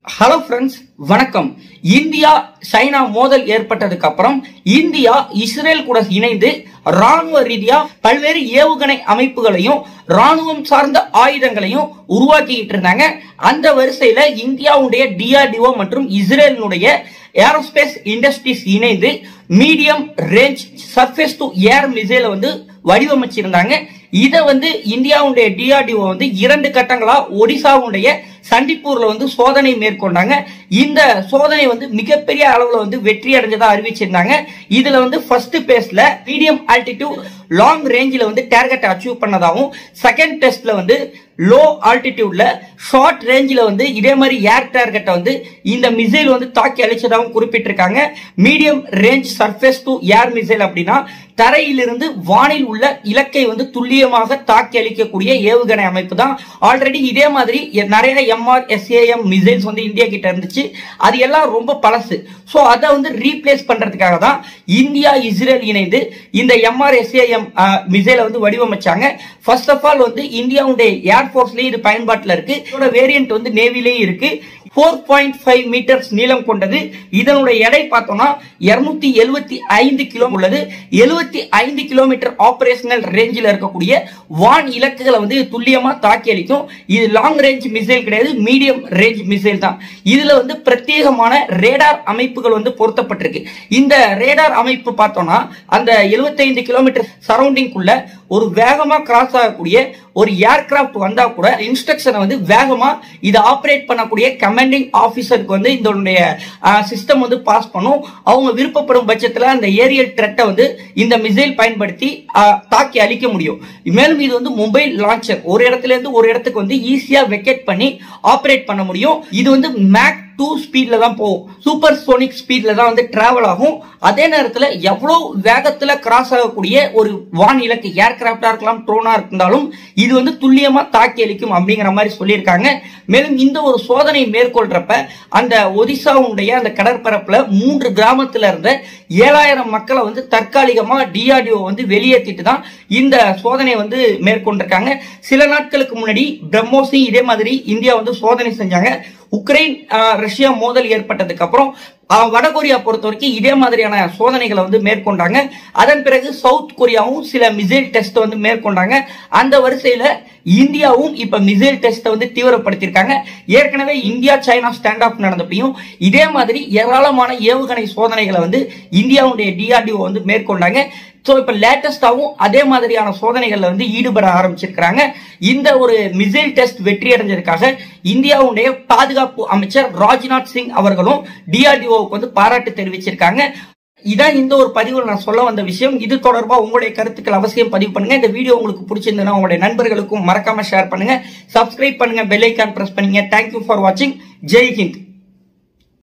hello friends வணக்கம் India China மோதல் ஏற்பட்டதுக்கு அப்புறம் இந்தியா இஸ்ரேல் கூட இணைந்து ராணுவ ரீதியா பல்வேறு ஏவுகணை அமைப்புகளையும் ராணுவம் சார்ந்த ஆயுதங்களையும் உருவாக்கிட்டு இருந்தாங்க அந்த வரிசையில இந்தியாவுடைய டிஆர்டிஓ மற்றும் இஸ்ரேலினுடைய ஏரோஸ்பேஸ் இண்டஸ்ட்ரீஸ் இணைந்து medium range surface to air மிசைலை வந்து வடிவமைச்சிருந்தாங்க இதை வந்து இந்தியாவுடைய டிஆர்டிஓ வந்து இரண்டு கட்டங்களா ஒடிசாவுடைய சண்டிப்பூர்ல வந்து சோதனை மேற்கொண்டாங்க இந்த சோதனை வந்து மிகப்பெரிய அளவுல வந்து வெற்றி அடைஞ்சதா அறிவிச்சிருந்தாங்க இதுல வந்து ஃபர்ஸ்ட் பேஸ்ல மீடியம் ஆல்டிடியூட் லாங் ரேஞ்சில் வந்து டார்கெட் அச்சீவ் பண்ணதாகவும் செகண்ட் டெஸ்ட்ல வந்து லோ ஆல்டிடியூட்ல ஷார்ட் ரேஞ்சில் வந்து இதே மாதிரி ஏர் டார்கெட்டை வந்து இந்த மிசைல் வந்து தாக்கி அழிச்சதாகவும் குறிப்பிட்டிருக்காங்க medium range surface to air missile அப்படின்னா தரையிலிருந்து வானில் உள்ள இலக்கை வந்து துல்லியமாக தாக்கி அளிக்கக்கூடிய ஏவுகணை அமைப்பு தான் ஆல்ரெடி இதே மாதிரி நிறைய எம்ஆர் எஸ்ஏஎம் மிசைல்ஸ் வந்து இந்தியா கிட்ட இருந்துச்சு அது எல்லாம் ரொம்ப பழசு ஸோ அதை வந்து ரீப்ளேஸ் பண்றதுக்காக தான் இந்தியா இஸ்ரேல் இணைந்து இந்த எம்ஆர் எஸ்ஏஎம் மிசைலை வந்து வடிவமைச்சாங்க ஃபர்ஸ்ட் ஆஃப் ஆல் வந்து இந்தியாவுடைய ஏர்ஃபோர்ஸ்லயும் இது பயன்பாட்டில் இருக்கு இதோட வேரியன்ட் வந்து நேவிலேயும் இருக்கு ஃபோர் பாயிண்ட் ஃபைவ் மீட்டர்ஸ் நீளம் கொண்டது இதனுடைய எடை பார்த்தோம்னா இருநூத்தி எழுபத்தி ஐந்து கிலோ உள்ளது எழுபத்தி ஐந்து கிலோமீட்டர் ஆபரேஷனல் ரேஞ்சில் இருக்கக்கூடிய வான் இலக்குகளை வந்து துல்லியமா தாக்கி அளிக்கும் இது லாங் ரேஞ்ச் மிசைல் கிடையாது மீடியம் ரேஞ்ச் மிசைல் தான் இதுல வந்து பிரத்யேகமான ரேடார் அமைப்புகள் வந்து பொருத்தப்பட்டிருக்கு இந்த ரேடார் அமைப்பு பார்த்தோம்னா அந்த 75 கிலோமீட்டர் சரௌண்டிங்குள்ள ஒரு வேகமா கிராஸ் ஆகக்கூடிய ஒரு ஏர்கிராஃப்ட் வந்தா கூட இன்ஸ்ட்ரக்ஷனை வந்து வேகமா இதை ஆப்ரேட் பண்ணக்கூடிய கமாண்டிங் ஆபீசருக்கு வந்து இதனுடைய சிஸ்டம் வந்து பாஸ் பண்ணும் அவங்க விருப்பப்படும் பட்சத்தில் அந்த ஏரியல் த்ரெட்டை வந்து இந்த மிசைல் பயன்படுத்தி தாக்கி அழிக்க முடியும் மேலும் இது வந்து மொபைல் லான்ச்சர் ஒரு இடத்துல இருந்து ஒரு இடத்துக்கு வந்து ஈஸியா வெக்கெட் பண்ணி ஆப்ரேட் பண்ண முடியும் இது வந்து மேக் டூ ஸ்பீட்ல தான் போகும் சூப்பர் சோனிக் ஸ்பீட்ல தான் வந்து டிராவல் ஆகும் அதே நேரத்தில் எவ்வளவு வேகத்துல கிராஸ் ஆகக்கூடிய ஒரு வான் இலக்கு ஏர்கிராப்டா இருக்கலாம் ட்ரோனா இருந்தாலும் இது வந்து துல்லியமா தாக்கி அளிக்கும் அப்படிங்கிற மாதிரி சொல்லியிருக்காங்க மேலும் இந்த ஒரு சோதனை மேற்கொள்றப்ப அந்த ஒடிசாவுடைய அந்த கடற்பரப்புல மூன்று கிராமத்துல இருந்த ஏழாயிரம் மக்களை வந்து தற்காலிகமா டிஆர்டிஓ வந்து வெளியேற்றிட்டு தான் இந்த சோதனை வந்து மேற்கொண்டிருக்காங்க சில நாட்களுக்கு முன்னாடி பிரம்மோஸி இதே மாதிரி இந்தியா வந்து சோதனை செஞ்சாங்க உக்ரைன் ரஷ்யா மோதல் ஏற்பட்டதுக்கு அப்புறம் வடகொரியா பொறுத்த வரைக்கும் இதே மாதிரியான சோதனைகளை வந்து மேற்கொண்டாங்க அதன் பிறகு சவுத் கொரியாவும் சில மிசைல் டெஸ்ட் வந்து மேற்கொண்டாங்க அந்த வரிசையில இந்தியாவும் இப்ப மிசைல் டெஸ்ட் வந்து தீவிரப்படுத்தியிருக்காங்க ஏற்கனவே இந்தியா சைனா ஸ்டாண்ட் ஆஃப் நடந்தப்பையும் இதே மாதிரி ஏராளமான ஏவுகணை சோதனைகளை வந்து இந்தியாவுடைய டிஆர்டிஓ வந்து மேற்கொண்டாங்க ஸோ இப்போ லேட்டஸ்டாகவும் அதே மாதிரியான சோதனைகளில் வந்து ஈடுபட ஆரம்பிச்சிருக்கிறாங்க இந்த ஒரு மிசைல் டெஸ்ட் வெற்றி அடைஞ்சதுக்காக இந்தியாவுடைய பாதுகாப்பு அமைச்சர் ராஜ்நாத் சிங் அவர்களும் டிஆர்டிஓவுக்கு வந்து பாராட்டு தெரிவிச்சிருக்காங்க இதான் இந்த ஒரு பதிவில் நான் சொல்ல வந்த விஷயம் இது தொடர்பாக உங்களுடைய கருத்துக்கள் அவசியம் பதிவு பண்ணுங்க இந்த வீடியோ உங்களுக்கு பிடிச்சிருந்ததுன்னா உங்களுடைய நண்பர்களுக்கும் மறக்காம ஷேர் பண்ணுங்க சப்ஸ்கிரைப் பண்ணுங்க பெல் ஐக்கான் பிரஸ் பண்ணுங்க தேங்க்யூ ஃபார் வாட்சிங் ஜெய் ஹிந்த்